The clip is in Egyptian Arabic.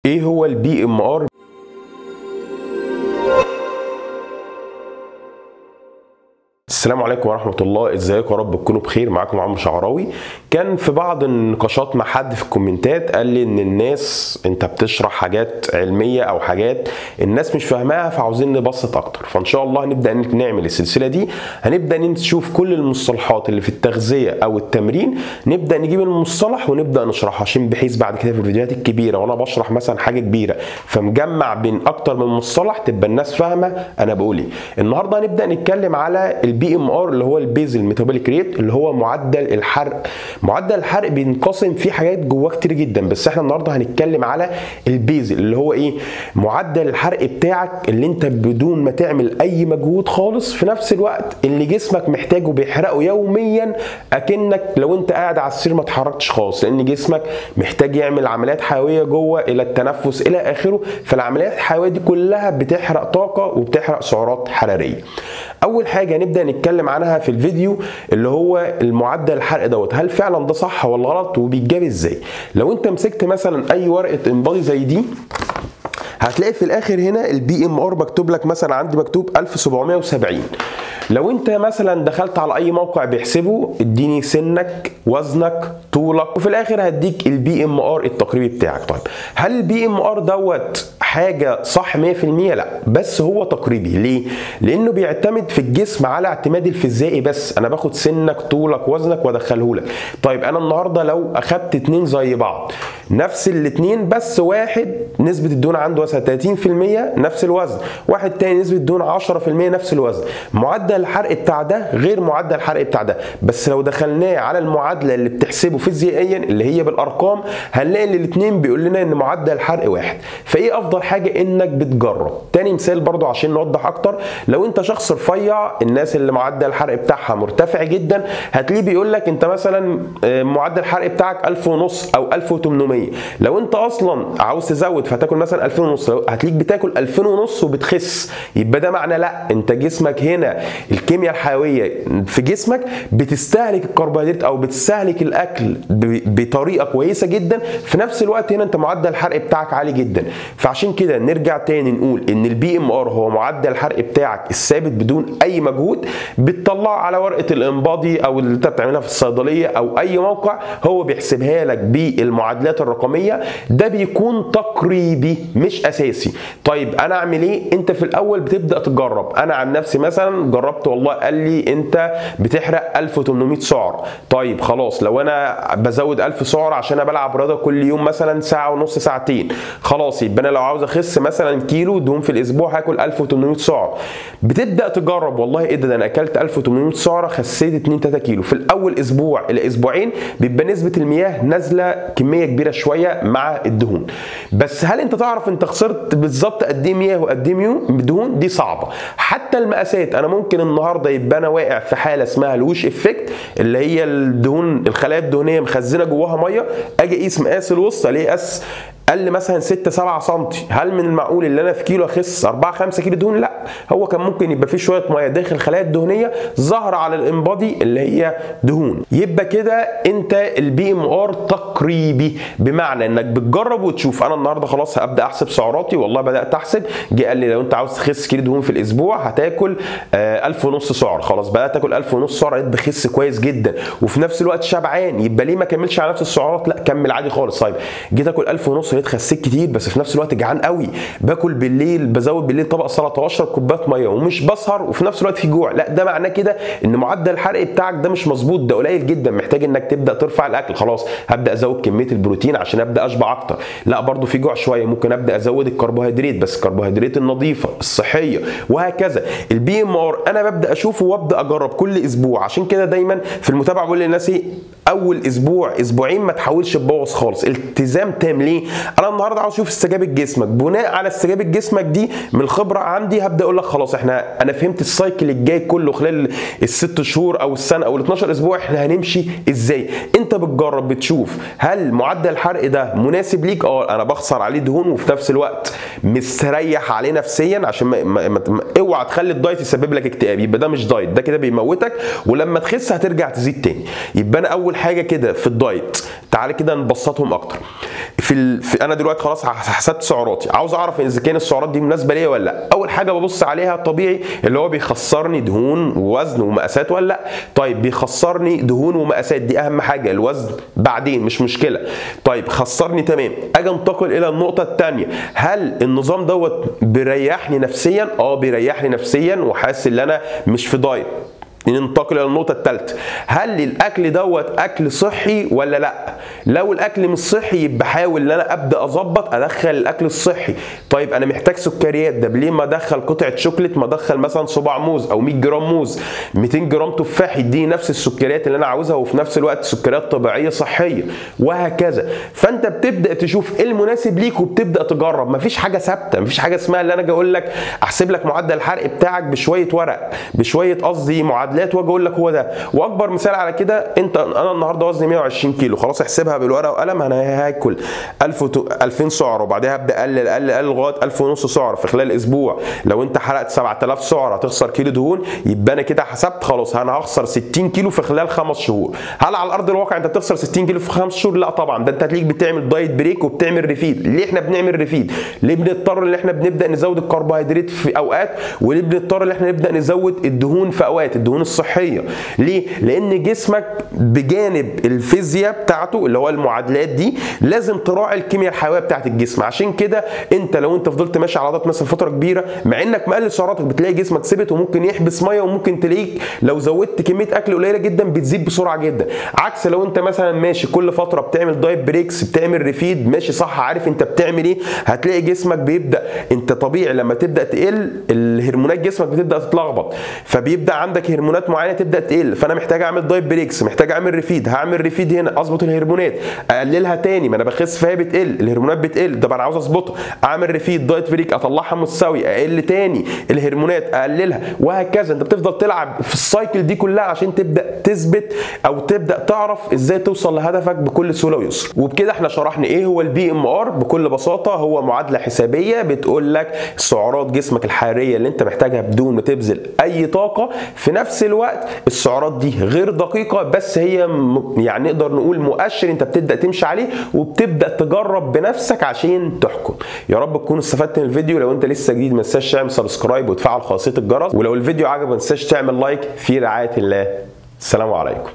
ايه هو البي ام ار السلام عليكم ورحمة الله ازيكم يا رب تكونوا بخير معاكم عمرو شعراوي كان في بعض النقاشات مع حد في الكومنتات قال لي ان الناس انت بتشرح حاجات علمية او حاجات الناس مش فاهماها فعاوزين نبسط اكتر فان شاء الله هنبدأ نعمل السلسلة دي هنبدأ نشوف كل المصطلحات اللي في التغذية او التمرين نبدأ نجيب المصطلح ونبدأ نشرحه عشان بحيث بعد كده في الفيديوهات الكبيرة وانا بشرح مثلا حاجة كبيرة فمجمع بين اكتر من مصطلح تبقى الناس فاهمة انا بقول ايه النهارده هنبدأ نتكلم على البي ام ار اللي هو البيزل ميتابوليك ريت اللي هو معدل الحرق معدل الحرق بينقسم فيه حاجات جواه كتير جدا بس احنا النهارده هنتكلم على البيزل اللي هو ايه معدل الحرق بتاعك اللي انت بدون ما تعمل اي مجهود خالص في نفس الوقت اللي جسمك محتاجه بيحرقه يوميا اكنك لو انت قاعد على السرير ما اتحركتش خالص لان جسمك محتاج يعمل عمليات حيويه جوه الى التنفس الى اخره فالعمليات الحيويه دي كلها بتحرق طاقه وبتحرق سعرات حراريه اول حاجه نبدا نتكلم عنها في الفيديو اللي هو المعدل الحرق دوت هل فعلا ده صح ولا غلط وبيتجاب ازاي لو انت مسكت مثلا اي ورقه انبادي زي دي هتلاقي في الاخر هنا البي ام ار مكتوب لك مثلا عندي مكتوب 1770 لو انت مثلا دخلت على اي موقع بيحسبه اديني سنك وزنك طولك وفي الاخر هديك البي ام ار التقريبي بتاعك طيب هل البي ام ار دوت حاجه صح 100% لا بس هو تقريبي ليه لانه بيعتمد في الجسم على اعتماد الفيزيائي بس انا باخد سنك طولك وزنك وادخله لك طيب انا النهارده لو اخدت اتنين زي بعض نفس الاتنين بس واحد نسبه الدهون عنده مثلا 30% نفس الوزن واحد تاني نسبه الدهون 10% نفس الوزن معدل الحرق بتاع ده غير معدل الحرق بتاع ده بس لو دخلناه على المعادله اللي بتحسبه فيزيائيا اللي هي بالارقام هنلاقي ان الاثنين بيقول لنا ان معدل الحرق واحد فايه افضل حاجه انك بتجرب تاني مثال برضو عشان نوضح اكتر لو انت شخص رفيع الناس اللي معدل الحرق بتاعها مرتفع جدا هتلاقيه بيقول لك انت مثلا معدل الحرق بتاعك 1000 ونص او 1800 لو انت اصلا عاوز تزود فهتاكل مثلا 2000 ونص هتلاقيك بتاكل 2000 ونص وبتخس يبقى ده معنى لا انت جسمك هنا الكيمياء الحيويه في جسمك بتستهلك الكربوهيدرات او بتستهلك الاكل بطريقه كويسه جدا في نفس الوقت هنا انت معدل الحرق بتاعك عالي جدا فعشان كده نرجع تاني نقول ان البي ام ار هو معدل الحرق بتاعك الثابت بدون اي مجهود بتطلعه على ورقه الانبادي او اللي انت بتعملها في الصيدليه او اي موقع هو بيحسبها لك بالمعادلات الرقميه ده بيكون تقريبي مش اساسي طيب انا اعمل ايه انت في الاول بتبدا تجرب انا عن نفسي مثلا جربت والله قال لي انت بتحرق 1800 سعر طيب خلاص لو انا بزود 1000 سعر عشان انا بلعب رياضه كل يوم مثلا ساعه ونص ساعتين خلاص يبقى انا لو عاوز اخس مثلا كيلو دهون في الاسبوع هاكل 1800 سعر بتبدا تجرب والله ايه ده, ده انا اكلت 1800 سعره خسيت 2 3 كيلو في الاول اسبوع الى اسبوعين بيبقى نسبه المياه نازله كميه كبيره شويه مع الدهون بس هل انت تعرف انت خسرت بالظبط قد ايه مياه وقد ايه دهون دي صعبه حتى المقاسات انا ممكن النهارده يبقى انا واقع في حاله اسمها الوش افكت اللي هي الدهون الخلايا الدهنيه مخزنه جواها ميه اجي اقيس مقاس الوسط الاقي قاس قال مثلا 6 7 سم هل من المعقول ان انا في كيلو اخس 4 5 كيلو دهون لا هو كان ممكن يبقى فيه شويه ميه داخل الخلايا الدهنيه ظاهره على الانبادي اللي هي دهون يبقى كده انت البي ام ار تقريبي بمعنى انك بتجرب وتشوف انا النهارده خلاص هبدا احسب سعراتي والله بدات احسب جه قال لي لو انت عاوز تخس كيلو دهون في الاسبوع هتاكل آه 1000 ونص سعر خلاص بدات اكل 1000 ونص سعر لقيت بخس كويس جدا وفي نفس الوقت شبعان يبقى ليه ما كملش على نفس السعرات لا كمل عادي خالص طيب جيت اكل 1000 ونص لقيت خسيت كتير بس في نفس الوقت جعان قوي باكل بالليل بزود بالليل طبق سلطه واشرب كوبايه ميه ومش بسهر وفي نفس الوقت في جوع لا ده معناه كده ان معدل الحرق بتاعك ده مش مظبوط ده قليل جدا محتاج انك تبدا ترفع الاكل خلاص هبدا ازود كميه البروتين عشان ابدا اشبع اكتر لا برضو في جوع شويه ممكن ابدا ازود الكربوهيدرات بس الكربوهيدرات النظيفه الصحيه وهكذا البي ام ار انا ببدا اشوفه وابدا اجرب كل اسبوع عشان كده دايما في المتابعه بقول للناس ايه اول اسبوع اسبوعين ما تحاولش تبوظ خالص التزام تام ليه انا النهارده عاوز اشوف استجابه جسمك بناء على استجابه جسمك دي من الخبره عندي هبدا اقول لك خلاص احنا انا فهمت السايكل الجاي كله خلال الست شهور او السنه او ال 12 اسبوع احنا هنمشي ازاي انت بتجرب بتشوف هل معدل الحرق ده مناسب ليك اه انا بخسر عليه دهون وفي نفس الوقت مستريح عليه نفسيا عشان ما, ما, ما اوعى تخلي الدايت يسبب لك اكتئاب يبقى ده مش دايت ده كده بيموتك ولما تخس هترجع تزيد تاني يبقى انا اول حاجه كده في الدايت تعالى كده نبسطهم اكتر في, ال... في انا دلوقتي خلاص حسبت سعراتي عاوز اعرف اذا كان السعرات دي مناسبه ليا ولا لا اول حاجه ببص عليها طبيعي اللي هو بيخسرني دهون ووزن ومقاسات ولا لا طيب بيخسرني دهون ومقاسات دي اهم حاجه الوزن بعدين مش مشكله طيب خسرني تمام اجي انتقل الى النقطه الثانيه هل النظام دوت بيريحني نفسيا اه بيريحني نفسيا وحاسس ان انا مش في دايت ننتقل الى النقطه الثالثه هل الاكل دوت اكل صحي ولا لا لو الاكل مش صحي يبقى حاول ان انا ابدا اظبط ادخل الاكل الصحي طيب انا محتاج سكريات ده ليه ما ادخل قطعه شوكليت ما ادخل مثلا صباع موز او 100 جرام موز 200 جرام تفاح يديني نفس السكريات اللي انا عاوزها وفي نفس الوقت سكريات طبيعيه صحيه وهكذا فانت بتبدا تشوف ايه المناسب ليك وبتبدا تجرب مفيش حاجه ثابته مفيش حاجه اسمها اللي انا اجي اقول لك احسب لك معدل الحرق بتاعك بشويه ورق بشويه قصدي معادلات واجي اقول لك هو ده واكبر مثال على كده انت انا النهارده وزني 120 كيلو خلاص احسبها بالورقه وقلم انا هاكل 1000 2000 سعر وبعدها ابدا اقلل اقلل اقلل لغايه 1000 ونص سعر في خلال اسبوع لو انت حرقت 7000 سعر هتخسر كيلو دهون يبقى انا كده حسبت خلاص انا هخسر 60 كيلو في خلال خمس شهور هل على ارض الواقع انت بتخسر 60 كيلو في خمس شهور لا طبعا ده انت هتلاقيك بتعمل دايت بريك وبتعمل ريفيد ليه احنا بنعمل ريفيد ليه بنضطر ان احنا بنبدا نزود الكربوهيدرات في اوقات وليه بنضطر ان احنا نبدا نزود الدهون في اوقات الدهون الصحيه ليه لان جسمك بجانب الفيزياء بتاعته اللي هو المعادلات دي لازم تراعي الكيمياء الحيويه بتاعت الجسم عشان كده انت لو انت فضلت ماشي على عضلات مثلا فتره كبيره مع انك مقلل سعراتك بتلاقي جسمك ثبت وممكن يحبس ميه وممكن تلاقيك لو زودت كميه اكل قليله جدا بتزيد بسرعه جدا عكس لو انت مثلا ماشي كل فتره بتعمل دايت بريكس بتعمل ريفيد ماشي صح عارف انت بتعمل ايه هتلاقي جسمك بيبدا انت طبيعي لما تبدا تقل الهرمونات جسمك بتبدا تتلخبط فبيبدا عندك هرمونات معينه تبدا تقل فانا محتاج اعمل دايت بريكس محتاج اعمل ريفيد هعمل ريفيد هنا اظبط الهرمونات اقللها تاني ما انا بخس فهي بتقل الهرمونات بتقل طب انا عاوز اظبطها اعمل ريفيد دايت بريك اطلعها متساوي اقل تاني الهرمونات اقللها وهكذا انت بتفضل تلعب في السايكل دي كلها عشان تبدا تثبت او تبدا تعرف ازاي توصل لهدفك بكل سهوله ويسر وبكده احنا شرحنا ايه هو البي ام ار بكل بساطه هو معادله حسابيه بتقول لك سعرات جسمك الحراريه اللي انت محتاجها بدون ما تبذل اي طاقه في نفس الوقت السعرات دي غير دقيقه بس هي م- يعني نقدر نقول مؤشر انت بتبدا تمشي عليه وبتبدا تجرب بنفسك عشان تحكم يا رب تكونوا استفدت من الفيديو لو انت لسه جديد ما تنساش تعمل سبسكرايب وتفعل خاصيه الجرس ولو الفيديو عجبك ما تنساش تعمل لايك في رعايه الله السلام عليكم